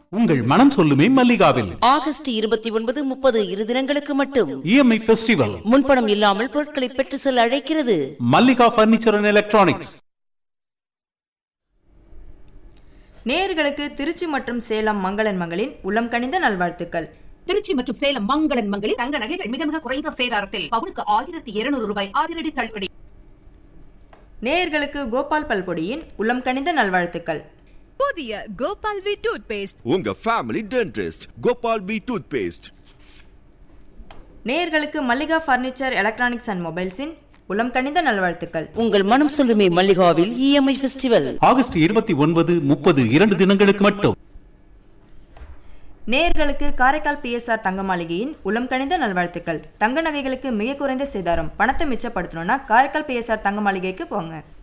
உங்கள் மனம் சொல்லுமே மல்லிகாவில் ஆகஸ்ட் இருபத்தி ஒன்பது முப்பது இரு தினங்களுக்கு மட்டும் இஎம்ஐ ஃபெஸ்டிவல் முன்பணம் இல்லாமல் பொருட்களை பெற்று செல்ல அழைக்கிறது மல்லிகா பர்னிச்சர் அண்ட் எலக்ட்ரானிக்ஸ் நேயர்களுக்கு திருச்சி மற்றும் சேலம் மங்களன் மகளின் உளம் கனிந்த நல்வாழ்த்துக்கள் திருச்சி மற்றும் சேலம் மங்களன் மங்களில் தங்க நகைகள் மிக மிக குறைந்த சேதாரத்தில் பவுனுக்கு ஆயிரத்தி இருநூறு ரூபாய் அதிரடி தள்ளுபடி நேயர்களுக்கு கோபால் பல்பொடியின் உளம் கனிந்த நல்வாழ்த்துக்கள் புதிய கோபால் வி டூத் பேஸ்ட் உங்க family dentist Gopal P tooth paste நேயர்களுக்கு மல்லிகா ஃபர்னிச்சர் எலக்ட்ரானிக்ஸ் அண்ட் மொபைல்ஸின் உளம் கனிந்த நல்வாழ்த்துக்கள் உங்கள் மனம் சொல்லுமே மல்லிகாவில் இஎம்ஐ ஃபெஸ்டிவல் ஆகஸ்ட் இருபத்தி ஒன்பது முப்பது இரண்டு தினங்களுக்கு மட்டும் நேயர்களுக்கு காரைக்கால் பிஎஸ்ஆர் தங்க மாளிகையின் உளம் கனிந்த நல்வாழ்த்துக்கள் தங்க நகைகளுக்கு மிக குறைந்த சேதாரம் பணத்தை மிச்சப்படுத்தணும்னா காரைக்கால் பிஎஸ்ஆர் தங்க மாளிகைக்கு போங்க